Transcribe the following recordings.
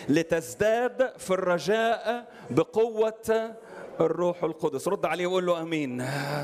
لتزداد في الرجاء بقوة الروح القدس رد عليه وقول له امين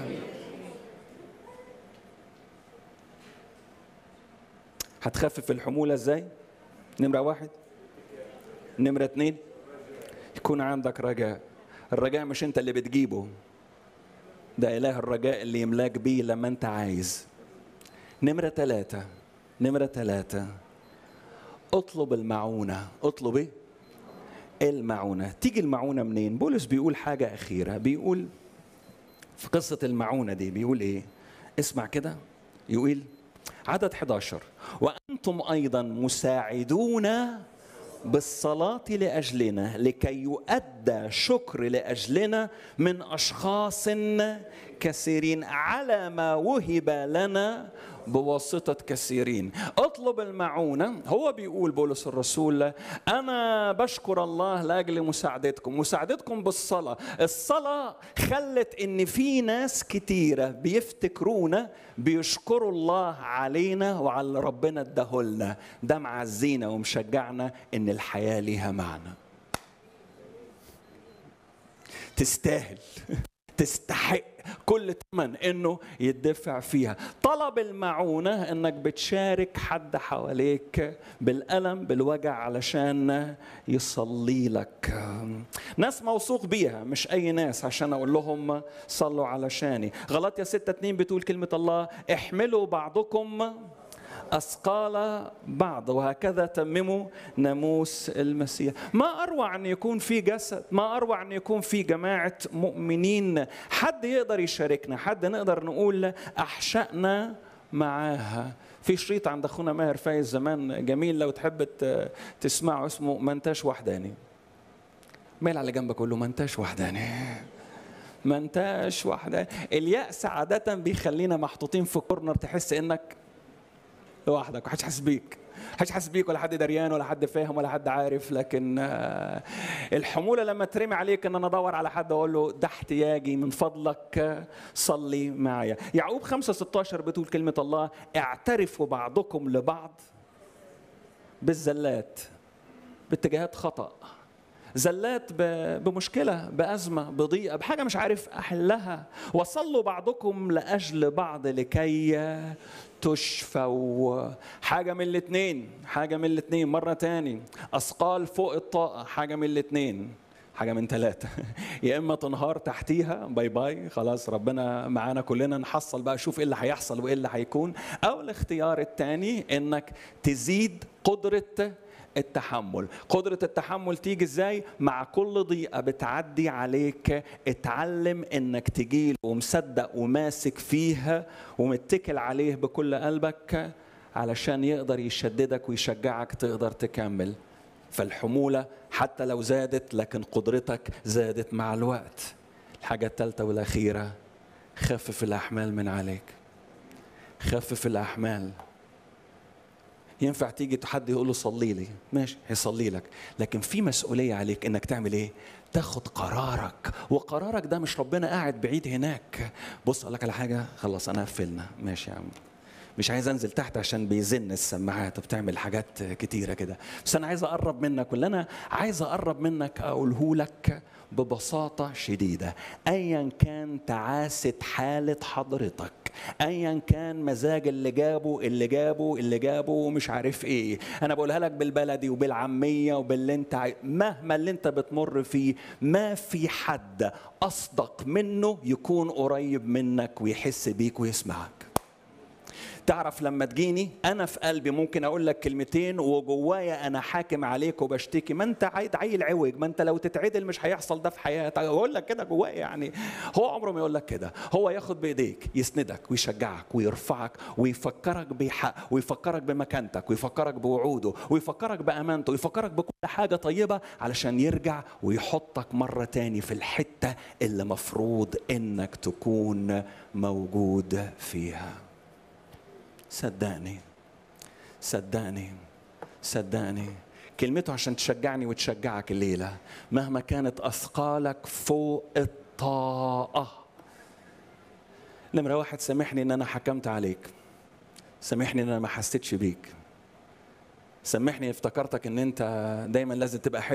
هتخفف الحمولة ازاي؟ نمرة واحد نمرة اتنين يكون عندك رجاء الرجاء مش انت اللي بتجيبه ده إله الرجاء اللي يملاك بيه لما انت عايز نمرة ثلاثة نمرة ثلاثة اطلب المعونة اطلب ايه؟ المعونة تيجي المعونة منين؟ بولس بيقول حاجة أخيرة بيقول في قصة المعونة دي بيقول ايه؟ اسمع كده يقول عدد 11 وأنتم أيضا مساعدون بالصلاة لأجلنا لكي يؤدى شكر لأجلنا من أشخاص كثيرين على ما وهب لنا بواسطة كثيرين اطلب المعونة هو بيقول بولس الرسول أنا بشكر الله لأجل مساعدتكم مساعدتكم بالصلاة الصلاة خلت إن في ناس كتيرة بيفتكرونا بيشكروا الله علينا وعلى اللي ربنا اداهولنا ده معزينا ومشجعنا إن الحياة ليها معنى تستاهل تستحق كل ثمن انه يدفع فيها طلب المعونه انك بتشارك حد حواليك بالالم بالوجع علشان يصلي لك ناس موثوق بيها مش اي ناس عشان اقول لهم صلوا علشاني غلط يا ستة اتنين بتقول كلمة الله احملوا بعضكم أثقال بعض وهكذا تمموا ناموس المسيح ما أروع أن يكون في جسد ما أروع أن يكون في جماعة مؤمنين حد يقدر يشاركنا حد نقدر نقول أحشأنا معاها في شريط عند اخونا ماهر فايز زمان جميل لو تحب تسمعه اسمه ما انتاش وحداني ميل على جنبك قول له ما انتاش وحداني ما انتاش وحداني اليأس عادة بيخلينا محطوطين في كورنر تحس انك لوحدك محدش حاسس بيك محدش حاسس بيك ولا حد دريان ولا حد فاهم ولا حد عارف لكن الحموله لما ترمي عليك ان انا ادور على حد اقول له ده احتياجي من فضلك صلي معايا يعقوب 5 16 بتقول كلمه الله اعترفوا بعضكم لبعض بالزلات باتجاهات خطأ زلات بمشكلة بأزمة بضيقة بحاجة مش عارف أحلها وصلوا بعضكم لأجل بعض لكي تشفوا حاجة من الاتنين حاجة من الاتنين مرة تاني أثقال فوق الطاقة حاجة من الاتنين حاجة من ثلاثة يا إما تنهار تحتيها باي باي خلاص ربنا معانا كلنا نحصل بقى شوف إيه اللي هيحصل وإيه اللي هيكون أو الاختيار الثاني إنك تزيد قدرة التحمل قدرة التحمل تيجي ازاي مع كل ضيقة بتعدي عليك اتعلم انك تجيله ومصدق وماسك فيها ومتكل عليه بكل قلبك علشان يقدر يشددك ويشجعك تقدر تكمل فالحمولة حتى لو زادت لكن قدرتك زادت مع الوقت الحاجة الثالثة والأخيرة خفف الأحمال من عليك خفف الأحمال ينفع تيجي حد يقول له صلي لي ماشي هيصلي لك لكن في مسؤوليه عليك انك تعمل ايه تاخد قرارك وقرارك ده مش ربنا قاعد بعيد هناك بص اقول لك على حاجه خلاص انا قفلنا ماشي يا عم مش عايز انزل تحت عشان بيزن السماعات وبتعمل حاجات كتيره كده بس انا عايز اقرب منك واللي انا عايز اقرب منك اقوله لك ببساطه شديده ايا كان تعاسه حاله حضرتك ايا كان مزاج اللي جابه اللي جابه اللي جابه ومش عارف ايه انا بقولها لك بالبلدي وبالعاميه وباللي انت عاي... مهما اللي انت بتمر فيه ما في حد اصدق منه يكون قريب منك ويحس بيك ويسمعك تعرف لما تجيني انا في قلبي ممكن اقول لك كلمتين وجوايا انا حاكم عليك وبشتكي ما انت عيل عوج ما انت لو تتعدل مش هيحصل ده في حياتك اقول لك كده جوايا يعني هو عمره ما يقول لك كده هو ياخد بايديك يسندك ويشجعك ويرفعك ويفكرك بحق ويفكرك بمكانتك ويفكرك بوعوده ويفكرك بامانته ويفكرك بكل حاجه طيبه علشان يرجع ويحطك مره تاني في الحته اللي مفروض انك تكون موجود فيها صدقني صدقني صدقني كلمته عشان تشجعني وتشجعك الليلة مهما كانت أثقالك فوق الطاقة نمرة واحد سامحني إن أنا حكمت عليك سامحني إن أنا ما حسيتش بيك سامحني افتكرتك ان انت دايما لازم تبقى حلو